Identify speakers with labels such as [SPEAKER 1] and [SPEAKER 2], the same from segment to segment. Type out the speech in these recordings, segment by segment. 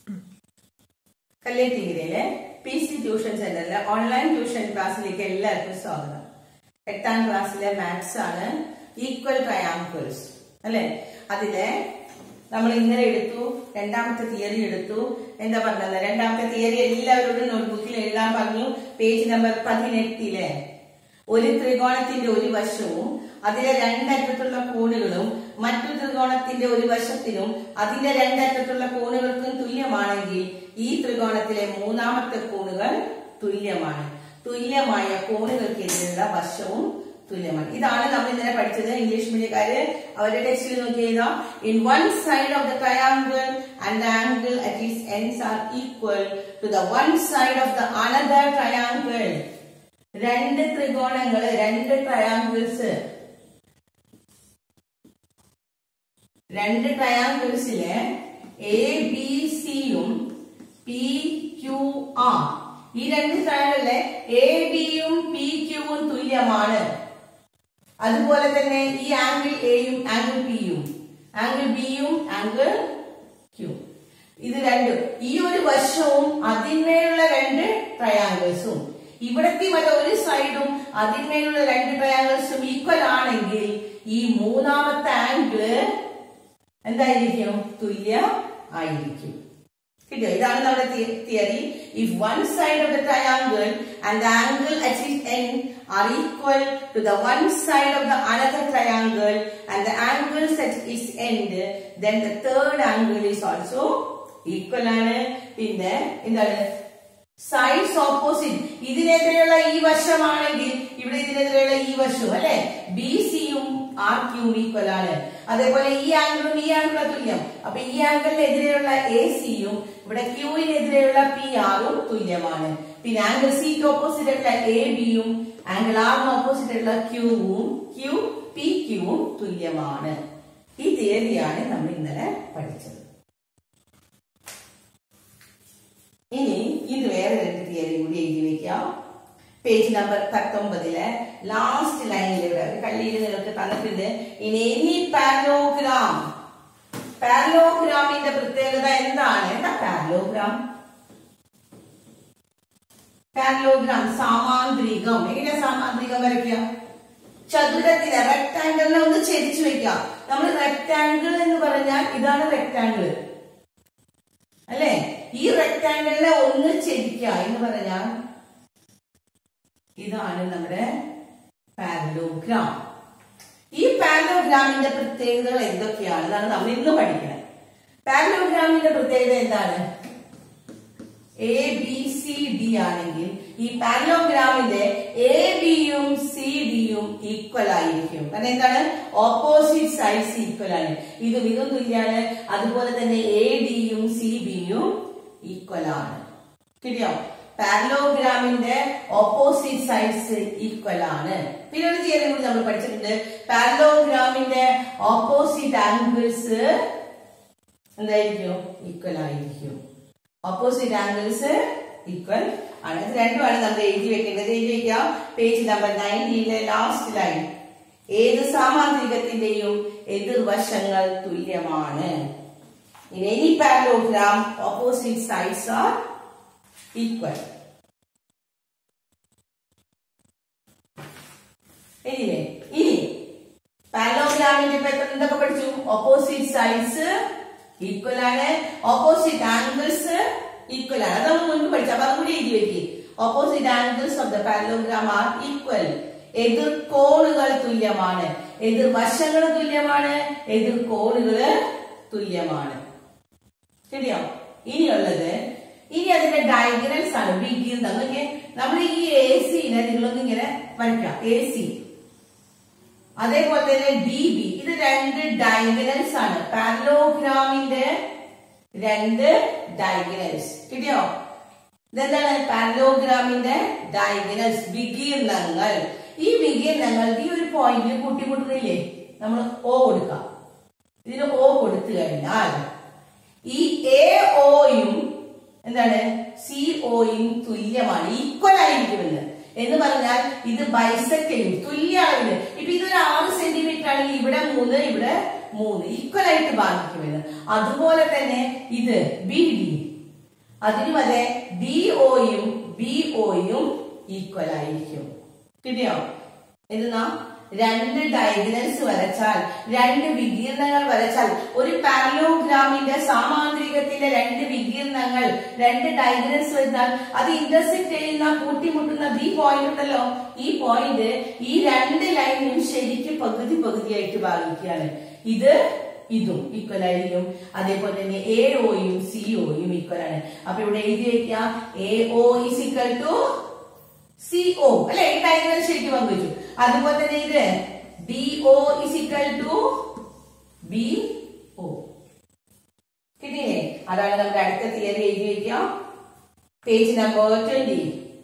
[SPEAKER 1] കല്ലേറ്റിങ്കിരയിലെ P C tuition സെന്ററിലെ online tuition ക്ലാസ്സിലേക്ക് എല്ലാവർക്കും സ്വാഗതം എട്ടാം ക്ലാസ്സിലെ മാത്സ് ആണ് ഈക്വൽ ട്രയാങ്കിൾസ് അല്ലെ അതിലെ നമ്മൾ ഇന്നലെ എടുത്തു രണ്ടാമത്തെ തിയറി എടുത്തു എന്താ പറഞ്ഞത് രണ്ടാമത്തെ തിയറി എല്ലാവരോടും നോട്ട്ബുക്കിൽ എഴുതാൻ പറഞ്ഞു പേജ് നമ്പർ പതിനെട്ടിലെ ഒരു ത്രികോണത്തിന്റെ ഒരു വശവും അതിലെ രണ്ടറ്റത്തുള്ള കോണുകളും മറ്റു ത്രികോണത്തിന്റെ ഒരു വശത്തിനും അതിന്റെ രണ്ടറ്റത്തുള്ള കോണുകൾക്കും തുല്യമാണെങ്കിൽ ഈ ത്രികോണത്തിലെ മൂന്നാമത്തെ കോണുകൾ തുല്യമാണ് തുല്യമായ കോണുകൾക്കെതിരെയുള്ള വശവും തുല്യമാണ് ഇതാണ് നമ്മൾ ഇന്നലെ പഠിച്ചത് ഇംഗ്ലീഷ് മീഡിയക്കാര് അവരുടെ ടെക്സ്റ്റിൽ നോക്കി എഴുതാം in one side of the triangle and the angle at is ends are equal to the one side of the another triangle രണ്ട് ത്രികോണങ്ങള് രണ്ട് ട്രയാങ്കിൾസ് രണ്ട് ട്രയാങ്കിൾസിലെ എ ബി സിയും പി ക്യു ആർ ഈ രണ്ട് ട്രയാങ്കിളിലെ എ ബിയും പി ക്യൂവും തുല്യമാണ് അതുപോലെ തന്നെ ഈ ആംഗിൾ എയും ആംഗിൾ പിയും ആംഗിൾ ബിയും ആംഗിൾ ക്യൂ ഇത് രണ്ടും ഈ ഒരു വശവും അതിന്മേലുള്ള രണ്ട് ട്രയാങ്കിൾസും ഇവിടത്തെ മറ്റേ ഒരു സൈഡും അതിന്മേലുള്ള രണ്ട് ട്രയാങ്കിൾസും ഈക്വൽ ആണെങ്കിൽ ഈ മൂന്നാമത്തെ ആംഗിള് എന്തായിരിക്കും തുല്യ ആയിരിക്കും കിട്ടിയോ ഇതാണ് നമ്മുടെ theory if one side of the triangle and the angle at it end are equal to the one side of the another triangle and the angles at its end then the third angle is also equal ആണ് പിന്നെ എന്താണ് sides opposite ഇതിനെതിരെയുള്ള ഈ വശമാണെങ്കിൽ ഇവിടെ ഇതിനെതിരെയുള്ള ഈ വശവും അല്ലെ B സിയും R ക്യൂവും equal ആണ് അതേപോലെ ഈ ആംഗിളും ഈ ആംഗിളും തുല്യം അപ്പൊ ഈ ആംഗിളിനെതിരെയുള്ള എ സിയും ഇവിടെ ക്യൂവിനെതിരെയുള്ള പി ആറും തുല്യമാണ് പിന്നെ ആംഗിൾ സിക്ക് ഓപ്പോസിറ്റ് ആയിട്ടുള്ള എ ബിയും ആംഗിൾ ആറിന് ഓപ്പോസിറ്റ് ആയിട്ടുള്ള ക്യൂവും ക്യൂ പി ക്യൂവും തുല്യമാണ് ഈ തിയറിയാണ് നമ്മൾ ഇന്നലെ പഠിച്ചത് ഇനി ഇത് വേറെ രണ്ട് തിയറി കൂടി എഴുതി വെക്കാം പേജ് നമ്പർ പത്തൊമ്പതിലെ ലാസ്റ്റ് ലൈനിൽ ഇവിടെ ഒരു കള്ളിയിൽ നിങ്ങൾക്ക് തന്നിട്ടുണ്ട് ഇനി എനി പാരലോഗ്രാം പാരലോഗ്രാമിന്റെ പ്രത്യേകത എന്താണ് എന്താ പാരലോഗ്രാം പാരലോഗ്രാം സാമാന്ത്രികം എങ്ങനെ സാമാന്ത്രികം വരയ്ക്കുക ചതുരത്തിലെ റെക്ടാങ്കിളിനെ ഒന്ന് ചെരിച്ചു വെക്കാം നമ്മൾ റെക്ടാങ്കിൾ എന്ന് പറഞ്ഞാൽ ഇതാണ് റെക്ടാങ്കിൾ അല്ലെ ഈ റെക്ടാങ്കിളിനെ ഒന്ന് ചെരിക്കുക എന്ന് പറഞ്ഞാൽ ഇതാണ് നമ്മുടെ പാരലോഗ്രാം ഈ പാരലോഗ്രാമിന്റെ പ്രത്യേകതകൾ എന്തൊക്കെയാണ് എന്നാണ് നമ്മൾ ഇന്ന് പഠിക്കുന്നത് പാരലോഗ്രാമിന്റെ പ്രത്യേകത എന്താണ് എ ബി സി ഡി ആണെങ്കിൽ ഈ പാരലോഗ്രാമിന്റെ എ ബിയും സി ഡിയും ഈക്വൽ ആയിരിക്കും കാരണം എന്താണ് ഓപ്പോസിറ്റ് സൈഡ്സ് ഈക്വൽ ആണ് ഇതും ഇതും തുല്യാണ് അതുപോലെ തന്നെ എ ഡിയും സി ബിയും ഈക്വൽ ആണ് കിട്ടിയോ പാരലോഗ്രാമിന്റെ ഓപ്പോസിറ്റ് സൈഡ്സ് ഈക്വൽ ആണ് പിന്നെ ഒരു തിയറി കൂടി നമ്മൾ പഠിച്ചിട്ടുണ്ട് പാരലോഗ്രാമിന്റെ ഓപ്പോസിറ്റ് ആംഗിൾസ് എന്തായിരിക്കും ഈക്വൽ ആയിരിക്കും ഓപ്പോസിറ്റ് ആംഗിൾസ് ഈക്വൽ ആണ് ഇത് രണ്ടുമാണ് നമ്മൾ എഴുതി വെക്കേണ്ടത് എഴുതി വെക്കാം പേജ് നമ്പർ നയൻറ്റീനിലെ ലാസ്റ്റ് ലൈൻ ഏത് സാമാന്ത്രികത്തിന്റെയും എതിർവശങ്ങൾ തുല്യമാണ് In any parallelogram, opposite sides are equal. ഇനിയെ ഇനി പാരലോഗ്രാമിന്റെ ഇപ്പൊ എത്ര എന്തൊക്കെ പഠിച്ചു ഓപ്പോസിറ്റ് സൈഡ്സ് ഈക്വൽ ആണ് ഓപ്പോസിറ്റ് ആംഗിൾസ് ഈക്വൽ ആണ് അത് നമ്മൾ മുൻപ് പഠിച്ചു അപ്പൊ അതുകൂടി എഴുതി വെക്കി opposite angles of the parallelogram are equal എതിർ കോണുകൾ തുല്യമാണ് എതിർ വശങ്ങൾ തുല്യമാണ് എതിർ കോണുകള് തുല്യമാണ് ശരിയോ ഇനിയുള്ളത് ഇനി അതിന്റെ ഡയഗ്രംസ് ആണ് ബിഗിൻ നമുക്ക് നമ്മൾ ഈ എ സിനെ നിങ്ങളൊന്ന് ഇങ്ങനെ വരയ്ക്കാം എ സി അതേപോലെ തന്നെ ഡി ബി ഇത് രണ്ട് ഡയഗ്രംസ് ആണ് പാരലോഗ്രാമിന്റെ രണ്ട് ഡയഗ്രംസ് കിട്ടിയോ ഇതെന്താണ് പാരലോഗ്രാമിന്റെ ഡയഗ്രംസ് വികീർണങ്ങൾ ഈ വികീർണങ്ങൾ ഈ ഒരു പോയിന്റിൽ കൂട്ടിമുട്ടുന്നില്ലേ നമ്മൾ ഓ കൊടുക്കാം ഇതിന് ഓ കൊടുത്തു കഴിഞ്ഞാൽ ഈ എ ഓയും എന്താണ് സി ഓയും തുല്യമാണ് ഈക്വൽ ആയിരിക്കുമെന്ന് എന്ന് പറഞ്ഞാൽ ഇത് ബൈസെക്ട് ചെയ്യും തുല്യ അളവില് ഇപ്പൊ ഇതൊരു ആറ് സെന്റിമീറ്റർ ആണെങ്കിൽ ഇവിടെ മൂന്ന് ഇവിടെ മൂന്ന് ഈക്വൽ ആയിട്ട് ബാധിക്കുമെന്ന് അതുപോലെ തന്നെ ഇത് ബി ഡി അതിനും അതെ ഡി ഒയും ബി ഒയും ഈക്വൽ ആയിരിക്കും കിട്ടിയോ എന്നാ രണ്ട് ഡയഗനൽസ് വരച്ചാൽ രണ്ട് വികീർണങ്ങൾ വരച്ചാൽ ഒരു പാരലോഗ്രാമിന്റെ സാമാന്ത്രികത്തിന്റെ രണ്ട് വികീർണങ്ങൾ രണ്ട് ഡയഗനൽസ് വരുന്നാൽ അത് ഇന്റർസെക്ട് ചെയ്യുന്ന കൂട്ടിമുട്ടുന്ന ഈ പോയിന്റ് ഉണ്ടല്ലോ ഈ പോയിന്റ് ഈ രണ്ട് ലൈനും ശരിക്കും പകുതി പകുതിയായിട്ട് ഭാഗിക്കുകയാണ് ഇത് ഇതും ഈക്വൽ ആയിരിക്കും അതേപോലെ തന്നെ എ ഒയും സി ഒയും ഈക്വൽ ആണ് അപ്പൊ ഇവിടെ എഴുതി വെക്കാം A O is equal to C O അല്ലെ ഈ ഡയഗ്രാം ശരിക്കും പങ്കുവച്ചു അതുപോലെ തന്നെ ഇത് D O is equal to B O കിട്ടിയില്ലേ അതാണ് നമ്മുടെ അടുത്ത തിയറി എഴുതി വെക്കാം page number twenty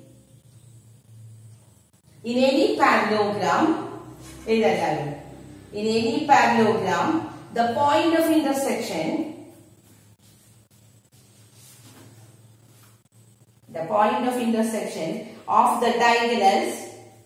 [SPEAKER 1] in any parallelogram എഴുതാലും in any parallelogram the point of intersection the point of intersection of the diagonals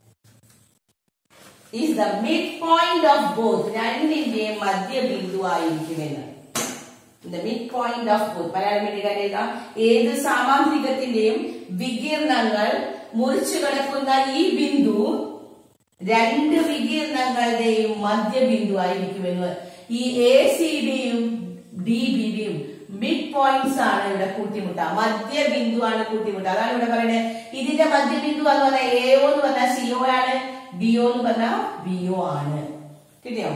[SPEAKER 1] is the midpoint of both രണ്ടിന്റെയും മധ്യബിന്ദു ആയിരിക്കുമെന്ന് the midpoint of both Malayalam വേണ്ടിയിട്ട് എഴുതാം ഏത് സാമാന്ത്രികത്തിന്റെയും വികീർണങ്ങൾ മുറിച്ചു കിടക്കുന്ന ഈ ബിന്ദു രണ്ട് വികീർണങ്ങളുടെയും മധ്യബിന്ദു ആയിരിക്കുമെന്ന് ഈ എ സിയുടെയും ഡി ബിയുടെയും മിഡ് പോയിന്റ്സ് ആണ് ഇവിടെ കൂട്ടിമുട്ട മധ്യബിന്ദു ആണ് കൂട്ടിമുട്ട അതാണ് ഇവിടെ പറയുന്നത് ഇതിന്റെ മധ്യബിന്ദു എന്ന് പറഞ്ഞാൽ എ ഒ എന്ന് പറഞ്ഞാൽ സി ഒ ആണ് ഡി ഒ എന്ന് പറഞ്ഞാൽ ബി ഒ ആണ് കിട്ടിയോ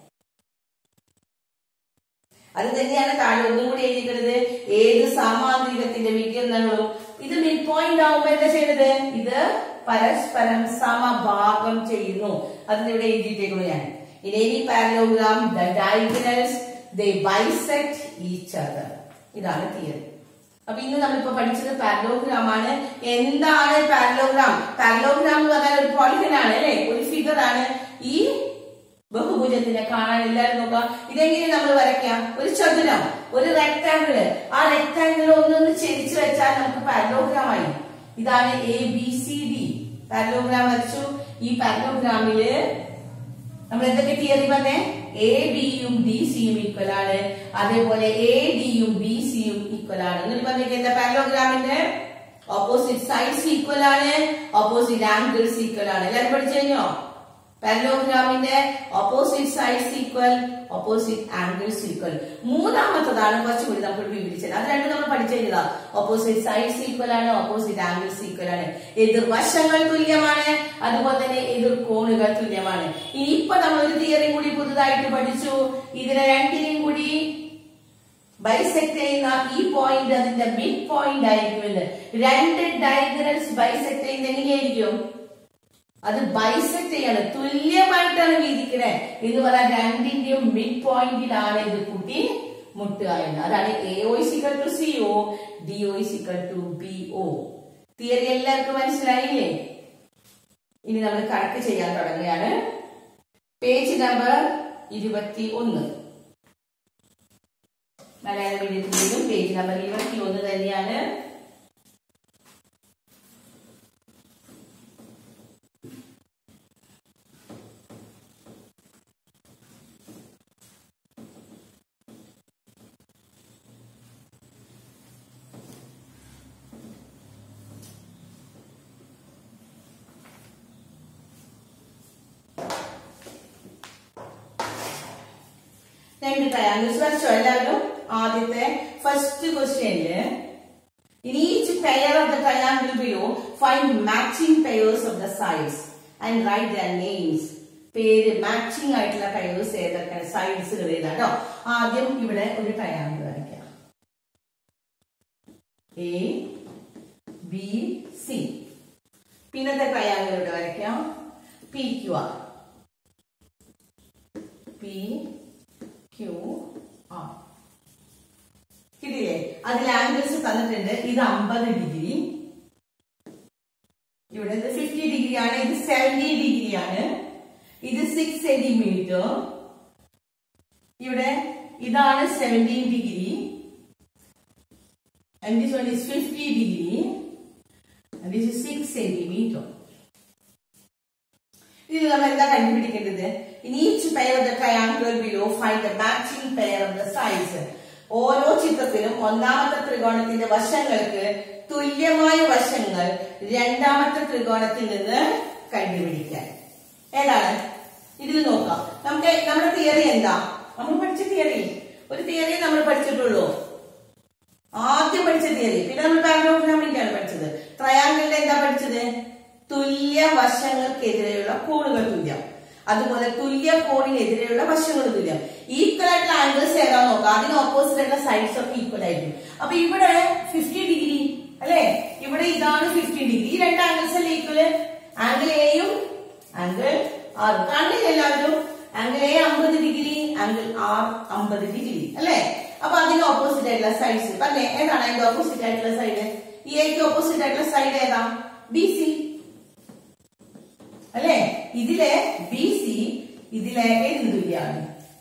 [SPEAKER 1] അത് തന്നെയാണ് താഴെ ഒന്നും കൂടി എഴുതിക്കുന്നത് ഏത് സാമാന്ത്രികത്തിന്റെ വികീർണങ്ങളും ഇത് മിഡ് പോയിന്റ് ആവുമ്പോ എന്താ ചെയ്യുന്നത് ഇത് പരസ്പരം സമഭാഗം ചെയ്യുന്നു അതിന് ഇവിടെ എഴുതിയിട്ടേക്കുന്നു ഞാൻ In any parallelogram, the diagonals they bisect each other. ഇതാണ് തിയറി അപ്പൊ ഇന്ന് നമ്മളിപ്പോ പഠിച്ചത് പാരലോഗ്രാം ആണ് എന്താണ് പാരലോഗ്രാം പാരലോഗ്രാം എന്ന് പറഞ്ഞാൽ ഒരു പോളിഗൺ ആണ് അല്ലെ ഒരു ഫിഗർ ആണ് ഈ ബഹുഭുജത്തിനെ കാണാൻ എല്ലാവരും നോക്കാം ഇതെങ്ങനെ നമ്മൾ വരയ്ക്കാം ഒരു ചതുരം ഒരു റെക്ടാങ്കിള് ആ റെക്ടാങ്കിൾ ഒന്നൊന്ന് ചെരിച്ചു വെച്ചാൽ നമുക്ക് പാരലോഗ്രാം ആയി ഇതാണ് A B C D parallelogram വരച്ചു ഈ പാരലോഗ്രാമില് നമ്മൾ എന്തൊക്കെ തിയറി പറഞ്ഞേ എ ബിയും ഡി സിയും ഈക്വൽ ആണ് അതേപോലെ എ ഡിയും ബി സിയും ഈക്വൽ ആണ് എന്നിട്ട് പറഞ്ഞിട്ട് എന്താ പാരലോഗ്രാമിന്റെ ഓപ്പോസിറ്റ് സൈഡ്സ് ഈക്വൽ ആണ് ഓപ്പോസിറ്റ് ആംഗിൾസ് ഈക്വൽ ആണ് എല്ലാവരും പഠിച്ചു കഴിഞ്ഞോ പാരലോഗ്രാമിന്റെ opposite sides equal opposite angles equal മൂന്നാമത്തതാണ് കുറച്ചുകൂടി നമുക്ക് വിവരിച്ചത് അത് രണ്ടും നമ്മൾ പഠിച്ചു കഴിഞ്ഞതാ ഓപ്പോസിറ്റ് സൈഡ്സ് ഈക്വൽ ആണ് ഓപ്പോസിറ്റ് ആംഗിൾസ് ഈക്വൽ ആണ് എതിർവശങ്ങൾ തുല്യമാണ് അതുപോലെ തന്നെ എതിർ കോണുകൾ തുല്യമാണ് ഇനിയിപ്പോ നമ്മൾ ഒരു തിയറി കൂടി പുതുതായിട്ട് പഠിച്ചു ഇതിനെ രണ്ടിനെയും കൂടി ബൈസെക്ട് ചെയ്യുന്ന ഈ പോയിന്റ് അതിന്റെ മിഡ് പോയിന്റ് ആയിരിക്കുമെന്ന് രണ്ട് ഡയഗണൽസ് ബൈസെക്ട് ചെയ്യുന്ന എങ്ങനെയായിരിക്കും അത് ബൈസെക്ട് ചെയ്യാണ് തുല്യമായിട്ടാണ് വീതിക്കണേ എന്ന് പറയാൻ രണ്ടിന്റെയും മിഡ് പോയിന്റിലാണ് ഇത് കൂട്ടി മുട്ടുക എന്ന് അതാണ് A O is equal to C O D O is equal to B O theory എല്ലാവർക്കും മനസ്സിലായില്ലേ ഇനി നമ്മൾ കണക്ക് ചെയ്യാൻ തുടങ്ങുകയാണ് പേജ് നമ്പർ ഇരുപത്തി ഒന്ന് മലയാള മീഡിയത്തിലും പേജ് നമ്പർ ഇരുപത്തി ഒന്ന് തന്നെയാണ് രണ്ട് ട്രയാങ്കിൾസ് വരച്ചോ എല്ലാവരും ആദ്യത്തെ ഫസ്റ്റ് ക്വസ്റ്റ്യനില് In each pair of the triangle below, find matching pairs of the sides and write their names. പേര് മാച്ചിങ് ആയിട്ടുള്ള പയേഴ്സ് ഏതൊക്കെയാണ് സൈഡ്സുകൾ ഏതാട്ടോ ആദ്യം ഇവിടെ ഒരു ട്രയാങ്കിൾ വരയ്ക്കാം എ ബി സി പിന്നത്തെ ട്രയാങ്കിൾ ഇവിടെ വരയ്ക്കാം P Q R P Q R കിട്ടിയില്ലേ അതിൽ ആംഗിൾസ് തന്നിട്ടുണ്ട് ഇത് അമ്പത് ഡിഗ്രി ഇവിടെ ഇത് ഫിഫ്റ്റി ഡിഗ്രി ആണ് ഇത് സെവന്റി ഡിഗ്രി ആണ് ഇത് സിക്സ് സെന്റിമീറ്റർ ഇവിടെ ഇതാണ് seventeen degree and this one is 50 degree and this is 6 centimeter ഇത് നമ്മൾ എന്താ കണ്ടുപിടിക്കേണ്ടത് in each pair of the triangle below find the matching pair of the sides ഓരോ ചിത്രത്തിലും ഒന്നാമത്തെ ത്രികോണത്തിന്റെ വശങ്ങൾക്ക് തുല്യമായ വശങ്ങൾ രണ്ടാമത്തെ ത്രികോണത്തിൽ നിന്ന് കണ്ടുപിടിക്കാൻ ഏതാണ് ഇതിൽ നോക്കാം നമുക്ക് നമ്മുടെ തിയറി എന്താ നമ്മൾ പഠിച്ച തിയറി ഒരു തിയറി നമ്മൾ പഠിച്ചിട്ടുള്ളൂ ആദ്യം പഠിച്ച തിയറി പിന്നെ നമ്മൾ പാരലോഗ്രാമിന്റെയാണ് പഠിച്ചത് ട്രയാങ്കിളിന്റെ എന്താ പഠിച്ചത് തുല്യ വശങ്ങൾക്കെതിരെയുള്ള കോണുകൾ തുല്യം അതുപോലെ തുല്യ കോണിനെതിരെയുള്ള വശങ്ങൾ തുല്യം ഈക്വൽ ആയിട്ടുള്ള ആംഗിൾസ് ഏതാ നോക്കാം അതിന് ഓപ്പോസിറ്റ് ആയിട്ടുള്ള സൈഡ്സ് ഒക്കെ ഈക്വൽ ആയിരിക്കും അപ്പൊ ഇവിടെ ഫിഫ്റ്റി ഡിഗ്രി അല്ലെ ഇവിടെ ഇതാണ് ഫിഫ്റ്റി ഡിഗ്രി ഈ രണ്ട് ആംഗിൾസ് അല്ലേ ഈക്വല് ആംഗിൾ എയും ആംഗിൾ ആർ കാണില്ല എല്ലാവരും ആംഗിൾ എ അമ്പത് ഡിഗ്രി ആംഗിൾ ആർ അമ്പത് ഡിഗ്രി അല്ലെ അപ്പൊ അതിന് ഓപ്പോസിറ്റ് ആയിട്ടുള്ള സൈഡ്സ് പറഞ്ഞേ ഏതാണ് അതിന്റെ ഓപ്പോസിറ്റ് ആയിട്ടുള്ള സൈഡ് ഈ എക്ക് ഓപ്പോസിറ്റ് ആയിട്ടുള്ള സൈഡ് ഏതാ ബി സി അല്ലെ ഇതിലെ ബി സി ഇതിലെ ഏതിന് തുല്യാണ്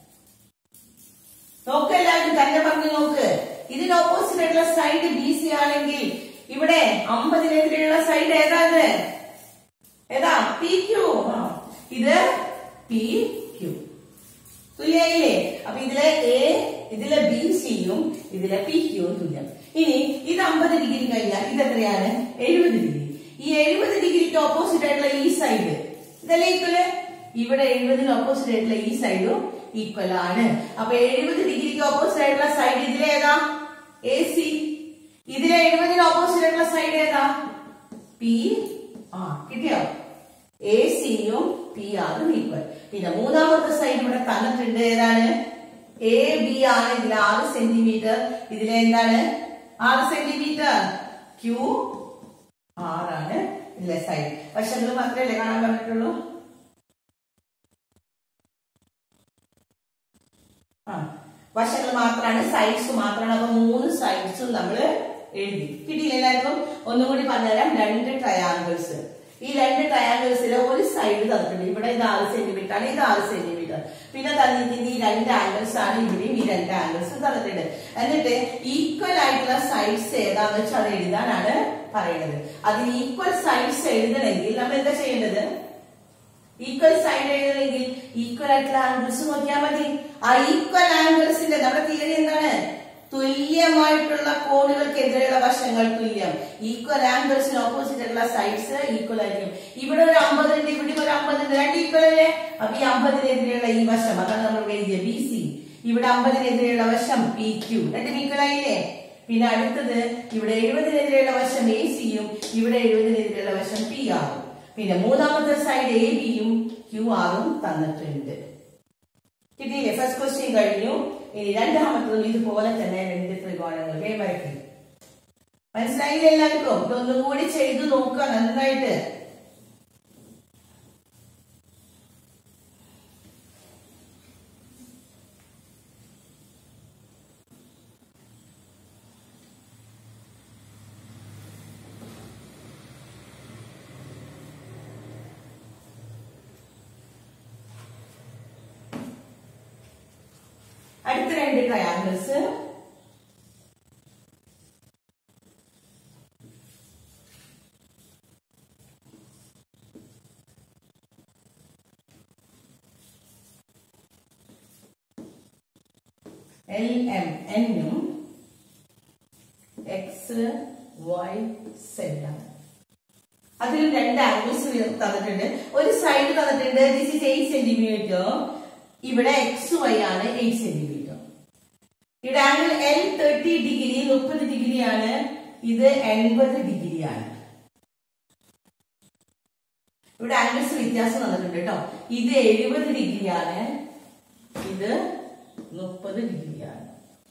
[SPEAKER 1] നോക്ക് എല്ലാവരും തന്നെ പറഞ്ഞു നോക്ക് ഇതിന് ഓപ്പോസിറ്റ് ആയിട്ടുള്ള സൈഡ് ബി സി ആണെങ്കിൽ ഇവിടെ അമ്പതിനെതിരെയുള്ള സൈഡ് ഏതാ ഇത് ഏതാ പി ക്യൂ ഇത് പി ക്യൂ തുല്യായില്ലേ അപ്പൊ ഇതിലെ എ ഇതിലെ ബി സിയും ഇതിലെ പി ക്യൂവും തുല്യം ഇനി ഇത് അമ്പത് ഡിഗ്രി കഴിഞ്ഞാൽ ഇത് എത്രയാണ് എഴുപത് ഡിഗ്രി ഈ എഴുപത് ഡിഗ്രിക്ക് ഓപ്പോസിറ്റ് ആയിട്ടുള്ള ഈ സൈഡ് ഇതല്ലേ ഈക്വല് ഇവിടെ എഴുപതിന് ഓപ്പോസിറ്റ് ആയിട്ടുള്ള ഈ സൈഡും ഈക്വൽ ആണ് അപ്പൊ എഴുപത് ഡിഗ്രിക്ക് ഓപ്പോസിറ്റ് ആയിട്ടുള്ള സൈഡ് ഇതിലേതാ എ സി ഇതിലെ എഴുപതിന് ഓപ്പോസിറ്റ് ആയിട്ടുള്ള സൈഡ് ഏതാ പി ആ കിട്ടിയോ എ സിയും പി ആറും ഈക്വൽ പിന്നെ മൂന്നാമത്തെ സൈഡ് ഇവിടെ തന്നിട്ടുണ്ട് ഏതാണ് എ ബി ആണ് ഇതിൽ ആറ് സെന്റിമീറ്റർ ഇതിലെ എന്താണ് ആറ് സെന്റിമീറ്റർ ക്യൂ ആറാണ് ഇതിലെ സൈഡ് വശങ്ങൾ മാത്രമല്ലേ കാണാൻ പറഞ്ഞിട്ടുള്ളൂ ആ വശങ്ങൾ മാത്രമാണ് സൈഡ്സ് മാത്രമാണ് അപ്പൊ മൂന്ന് സൈഡ്സും നമ്മൾ എഴുതി കിട്ടിയില്ല എല്ലാവർക്കും ഒന്നും കൂടി പറഞ്ഞുതരാം രണ്ട് ട്രയാങ്കിൾസ് ഈ രണ്ട് ട്രയാങ്കിൾസിലെ ഒരു സൈഡ് തന്നിട്ടുണ്ട് ഇവിടെ ഇത് ആറ് സെന്റിമീറ്റർ ആണ് ഇത് ആറ് സെന്റിമീറ്റർ പിന്നെ തന്നിട്ടുണ്ട് ഈ രണ്ട് ആംഗിൾസ് ആണ് ഇവിടെയും ഈ രണ്ട് ആംഗിൾസ് തന്നിട്ടുണ്ട് എന്നിട്ട് ഈക്വൽ ആയിട്ടുള്ള സൈഡ്സ് ഏതാന്ന് വെച്ചാൽ അത് എഴുതാനാണ് പറയുന്നത് അതിന് ഈക്വൽ സൈഡ്സ് എഴുതണമെങ്കിൽ നമ്മൾ എന്താ ചെയ്യേണ്ടത് ഈക്വൽ സൈഡ് എഴുതണമെങ്കിൽ ഈക്വൽ ആയിട്ടുള്ള ആംഗിൾസ് നോക്കിയാൽ മതി ആ ഈക്വൽ ആംഗിൾസിന്റെ നമ്മുടെ തിയറി എന്താണ് തുല്യമായിട്ടുള്ള കോണുകൾക്കെതിരെയുള്ള വശങ്ങൾ തുല്യം ഈക്വൽ ആംഗിൾസിന് ഓപ്പോസിറ്റ് ആയിട്ടുള്ള സൈഡ്സ് ഈക്വൽ ആയിരിക്കും ഇവിടെ ഒരു അമ്പത് ഉണ്ട് ഇവിടെ ഒരു അമ്പത് ഉണ്ട് രണ്ട് ഈക്വൽ അല്ലേ അപ്പൊ ഈ അമ്പതിനെതിരെയുള്ള ഈ വശം അതാണ് നമ്മൾ എഴുതിയ ബി സി ഇവിടെ അമ്പതിനെതിരെയുള്ള വശം പി ക്യൂ രണ്ടും ഈക്വൽ ആയില്ലേ പിന്നെ അടുത്തത് ഇവിടെ എഴുപതിനെതിരെയുള്ള വശം എ സിയും ഇവിടെ എഴുപതിനെതിരെയുള്ള വശം പി ആറും പിന്നെ മൂന്നാമത്തെ സൈഡ് എ ബിയും ക്യു ആറും തന്നിട്ടുണ്ട് കിട്ടിയില്ലേ ഫസ്റ്റ് ക്വസ്റ്റ്യൻ കഴിഞ്ഞു ഇനി രണ്ടാമത്തതും ഇതുപോലെ തന്നെ രണ്ട് ത്രികോണങ്ങളെ വരയ്ക്കും മനസ്സിലായില്ല എല്ലാവർക്കും ഇതൊന്നും കൂടി ചെയ്തു നോക്കുക നന്നായിട്ട് അടുത്ത രണ്ട് ട്രയാങ്കിൾസ് എൽ എം എന്നും എക്സ് വൈ സെഡ് ആണ് അതിൽ രണ്ട് ആംഗിൾസ് തന്നിട്ടുണ്ട് ഒരു സൈഡ് തന്നിട്ടുണ്ട് ദിസ് ഇസ് എയ്റ്റ് സെന്റിമീറ്റർ ഇവിടെ എക്സ് വൈ ആണ് എയ്റ്റ് സെന്റിമീറ്റർ ഇവിടെ ആംഗിൾ എൽ തേർട്ടി ഡിഗ്രി മുപ്പത് ഡിഗ്രി ആണ് ഇത് എൺപത് ഡിഗ്രി ആണ് ഇവിടെ ആംഗിൾസ് വ്യത്യാസം വന്നിട്ടുണ്ട് കേട്ടോ ഇത് എഴുപത് ഡിഗ്രി ആണ് ഇത് മുപ്പത് ഡിഗ്രി ആണ്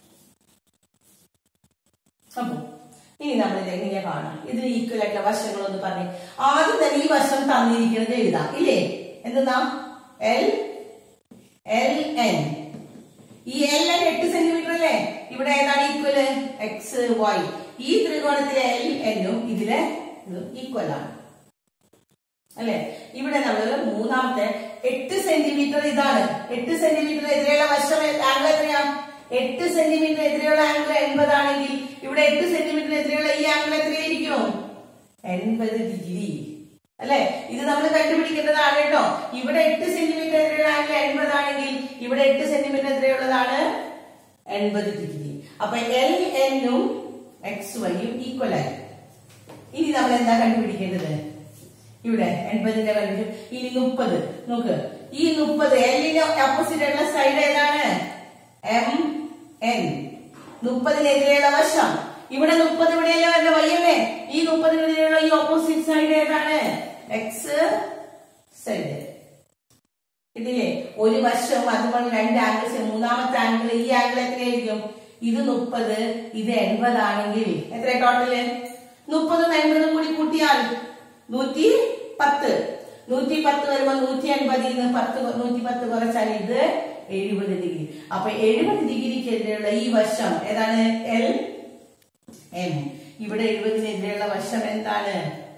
[SPEAKER 1] അപ്പൊ ഇനി നമ്മൾ ഇത് എങ്ങനെയാ കാണാം ഇതിന് ഈക്വൽ ആയിട്ടുള്ള വശങ്ങളൊന്ന് പറഞ്ഞു ആദ്യം തന്നെ ഈ വശം തന്നിരിക്കുന്നത് എഴുതാം ഇല്ലേ എന്തെന്നാ എൽ എൽ എൻ ഈ എൽ എൻ എട്ട് സെന്റിമീറ്റർ അല്ലേ ഇവിടെ ഏതാണ് ഈക്വല് എക്സ് വൈ ഈ ത്രികോണത്തിലെ എൽ എന്നും ഇതിലെ ഈക്വൽ ആണ് അല്ലെ ഇവിടെ നമ്മൾ മൂന്നാമത്തെ എട്ട് സെന്റിമീറ്റർ ഇതാണ് എട്ട് സെന്റിമീറ്റർ എതിരെയുള്ള വശം ആംഗിൾ എത്രയാ എട്ട് സെന്റിമീറ്റർ എതിരെയുള്ള ആംഗിൾ എൺപതാണെങ്കിൽ ഇവിടെ എട്ട് സെന്റിമീറ്റർ എതിരെയുള്ള ഈ ആംഗിൾ എത്രയായിരിക്കും എൺപത് ഡിഗ്രി അല്ലെ ഇത് നമ്മൾ കണ്ടുപിടിക്കേണ്ടതാണ് കേട്ടോ ഇവിടെ എട്ട് സെന്റിമീറ്റർ എതിരെയുള്ള ആംഗിൾ എൺപതാണെങ്കിൽ ഇവിടെ എട്ട് സെന്റിമീറ്റർ എതിരെയുള്ളതാണ് എൺപത് ഡിഗ്രി അപ്പൊ എൽ എന്നും എക്സ് വൈയും ഈക്വൽ ആയി ഇനി നമ്മൾ എന്താ കണ്ടുപിടിക്കേണ്ടത് ഇവിടെ എൺപതിന്റെ കണ്ടു ഇനി മുപ്പത് നോക്ക് ഈ മുപ്പത് എല്ലിന് ഓപ്പോസിറ്റ് ഉള്ള സൈഡ് ഏതാണ് എം എൻ മുപ്പതിനെതിരെയുള്ള വശം ഇവിടെ മുപ്പത് ഇവിടെയല്ലേ വരണ്ട വയ്യല്ലേ ഈ മുപ്പതിനെതിരെയുള്ള ഈ ഓപ്പോസിറ്റ് സൈഡ് ഏതാണ് എക്സ് സൈഡ് ഇതിലെ ഒരു വശവും അതുപോലെ രണ്ട് ആംഗിൾസ് മൂന്നാമത്തെ ആംഗിൾ ഈ ആംഗിൾ എത്രയായിരിക്കും ഇത് മുപ്പത് ഇത് എൺപതാണെങ്കിൽ എത്ര ടോട്ടല് മുപ്പതും എൺപതും കൂടി കൂട്ടിയാൽ നൂറ്റി പത്ത് നൂറ്റി പത്ത് വരുമ്പോ നൂറ്റി എൺപതിൽ നിന്ന് പത്ത് കൊ- നൂറ്റി പത്ത് കുറച്ചാൽ ഇത് എഴുപത് ഡിഗ്രി അപ്പൊ എഴുപത് ഡിഗ്രിക്കെതിരെയുള്ള ഈ വശം ഏതാണ് എൽ എം ഇവിടെ എഴുപതിനെതിരെയുള്ള വശം എന്താണ്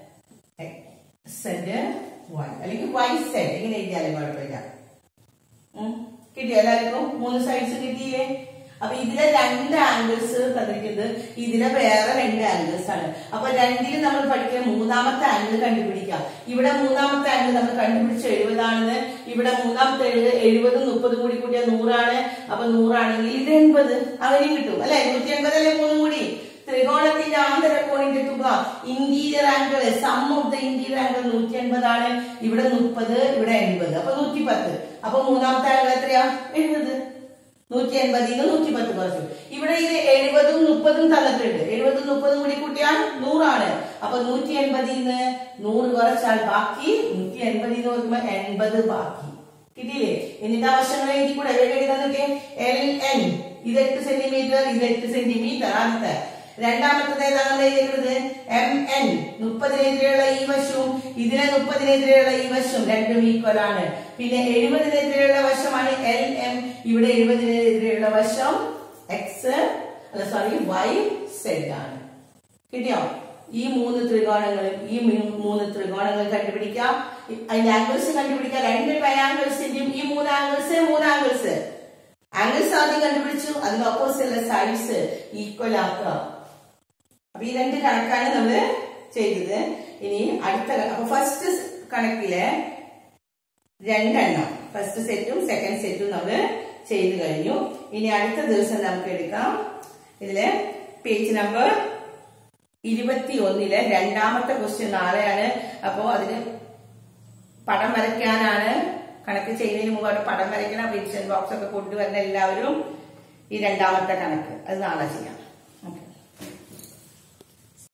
[SPEAKER 1] സെഡ് വൈ അല്ലെങ്കിൽ വൈ സെഡ് ഇങ്ങനെ എഴുതിയാലും കുഴപ്പമില്ല ഉം. കിട്ടിയോ എല്ലാവർക്കും മൂന്ന് സൈഡ്സ് കിട്ടിയില്ലേ അപ്പൊ ഇതിലെ രണ്ട് ആംഗിൾസ് തന്നിരിക്കുന്നത് ഇതിലെ വേറെ രണ്ട് ആംഗിൾസ് ആണ് അപ്പൊ രണ്ടിലും നമ്മൾ പഠിക്കുന്ന മൂന്നാമത്തെ ആംഗിൾ കണ്ടുപിടിക്കാം ഇവിടെ മൂന്നാമത്തെ ആംഗിൾ നമ്മൾ കണ്ടുപിടിച്ച എഴുപതാണെന്ന് ഇവിടെ മൂന്നാമത്തെ എഴുപത് എഴുപതും മുപ്പതും കൂടി കൂട്ടിയാൽ നൂറാണ് അപ്പൊ നൂറാണെങ്കിൽ ഇത് എൺപത് അങ്ങനെയും കിട്ടും അല്ലെ നൂറ്റി എൺപത് അല്ലെ മൂന്നും കൂടി ത്രികോണത്തിന്റെ ആന്തരകോണിന്റെ തുക interior angle sum of the interior angle നൂറ്റി എൺപതാണ് ഇവിടെ മുപ്പത് ഇവിടെ എൺപത് അപ്പൊ നൂറ്റി പത്ത് അപ്പൊ മൂന്നാമത്തെ ആംഗിൾ എത്രയാ എഴുപത് നൂറ്റി എൺപതിൽ നിന്ന് നൂറ്റി പത്ത് കുറച്ചു ഇവിടെ ഇത് എഴുപതും മുപ്പതും തന്നിട്ടുണ്ട് എഴുപതും മുപ്പതും കൂടി കൂട്ടിയാൽ നൂറാണ് അപ്പൊ നൂറ്റി എൺപതിൽ നിന്ന് നൂറ് കുറച്ചാൽ ബാക്കി നൂറ്റി എൺപതിൽ നിന്ന് നോക്കുമ്പോ എൺപത് ബാക്കി കിട്ടിയില്ലേ എന്നിട്ട് ആവശ്യങ്ങൾ എഴുതി കൂടെ വേഗം എഴുതാൻ നോക്കിയേ എൽ എൻ ഇത് എട്ട് സെന്റിമീറ്റർ ഇത് എട്ട് സെന്റിമീറ്റർ ആദ്യത്തെ രണ്ടാമത്തത് ഏതാണ് നമ്മൾ എഴുതിയത് എം എൻ മുപ്പതിനെതിരെയുള്ള ഈ വശവും ഇതിലെ മുപ്പതിനെതിരെയുള്ള ഈ വശവും രണ്ടും ഈക്വൽ ആണ് പിന്നെ എഴുപതിനെതിരെയുള്ള വശമാണ് എൽ എം ഇവിടെ എഴുപതിനെതിരെയുള്ള വശം എക്സ് അല്ല സോറി വൈ സെഡ് ആണ് കിട്ടിയോ ഈ മൂന്ന് ത്രികോണങ്ങളും ഈ മൂ- മൂന്ന് ത്രികോണങ്ങൾ കണ്ടുപിടിക്കാം ഈ- അതിന്റെ ആംഗിൾസ് കണ്ടുപിടിക്കാം രണ്ട് ട്രയാംഗിൾസിന്റെയും ഈ മൂന്ന് ആംഗിൾസ് മൂന്ന് ആംഗിൾസ് ആംഗിൾസ് ആദ്യം കണ്ടുപിടിച്ചു അതിന് ഓപ്പോസിറ്റ് സൈഡ്സ് ഈക്വൽ ആക്കുക അപ്പൊ ഈ രണ്ട് കണക്കാണ് നമ്മള് ചെയ്തത് ഇനി അടുത്ത ക- അപ്പൊ ഫസ്റ്റ് കണക്കില് രണ്ടെണ്ണം ഫസ്റ്റ് സെറ്റും സെക്കൻഡ് സെറ്റും നമ്മള് ചെയ്തു കഴിഞ്ഞു ഇനി അടുത്ത ദിവസം നമുക്ക് എടുക്കാം ഇതില് പേജ് നമ്പർ ഇരുപത്തി ഒന്നിലെ രണ്ടാമത്തെ ക്വസ്റ്റ്യൻ നാളെയാണ് അപ്പോ അതിന് പടം വരയ്ക്കാനാണ് കണക്ക് ചെയ്യുന്നതിന് മുമ്പായിട്ട് പടം വരയ്ക്കണം ഡിവിഷൻ ബോക്സ് ഒക്കെ കൊണ്ടുവരുന്ന എല്ലാവരും ഈ രണ്ടാമത്തെ കണക്ക് അത് നാളെ ചെയ്യാം